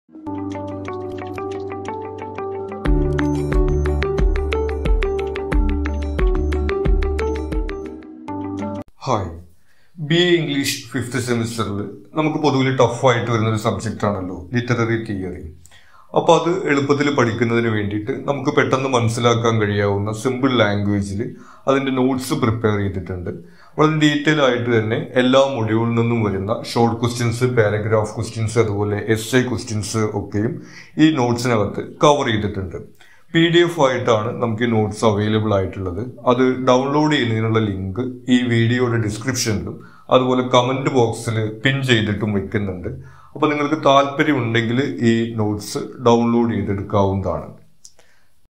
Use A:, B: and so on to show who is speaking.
A: hi B A English fifth സെമിസ്റ്ററിൽ നമുക്ക് പൊതുവിൽ ടഫായിട്ട് വരുന്ന ഒരു സബ്ജക്റ്റ് ആണല്ലോ ലിറ്റററി തിയറി അപ്പോൾ അത് എളുപ്പത്തിൽ പഠിക്കുന്നതിന് വേണ്ടിയിട്ട് നമുക്ക് പെട്ടെന്ന് മനസ്സിലാക്കാൻ കഴിയാവുന്ന സിമ്പിൾ ലാംഗ്വേജിൽ അതിൻ്റെ നോട്ട്സ് പ്രിപ്പയർ ചെയ്തിട്ടുണ്ട് വളരെ ഡീറ്റെയിൽ ആയിട്ട് തന്നെ എല്ലാ മൊഡ്യൂളിൽ നിന്നും വരുന്ന ഷോർട്ട് ക്വസ്റ്റ്യൻസ് പാരഗ്രാഫ് ക്വസ്റ്റ്യൻസ് അതുപോലെ എസ് ഐ ക്വസ്റ്റ്യൻസ് ഒക്കെയും ഈ നോട്ട്സിനകത്ത് കവർ ചെയ്തിട്ടുണ്ട് പി ഡി എഫ് ആയിട്ടാണ് നമുക്ക് ഈ നോട്ട്സ് അവൈലബിൾ ആയിട്ടുള്ളത് അത് ഡൗൺലോഡ് ചെയ്യുന്നതിനുള്ള ലിങ്ക് ഈ വീഡിയോയുടെ ഡിസ്ക്രിപ്ഷനിലും അതുപോലെ കമന്റ് ബോക്സിൽ പിൻ ചെയ്തിട്ടും വെക്കുന്നുണ്ട് അപ്പോൾ നിങ്ങൾക്ക് താല്പര്യം ഉണ്ടെങ്കിൽ ഈ നോട്ട്സ് ഡൗൺലോഡ് ചെയ്തെടുക്കാവുന്നതാണ്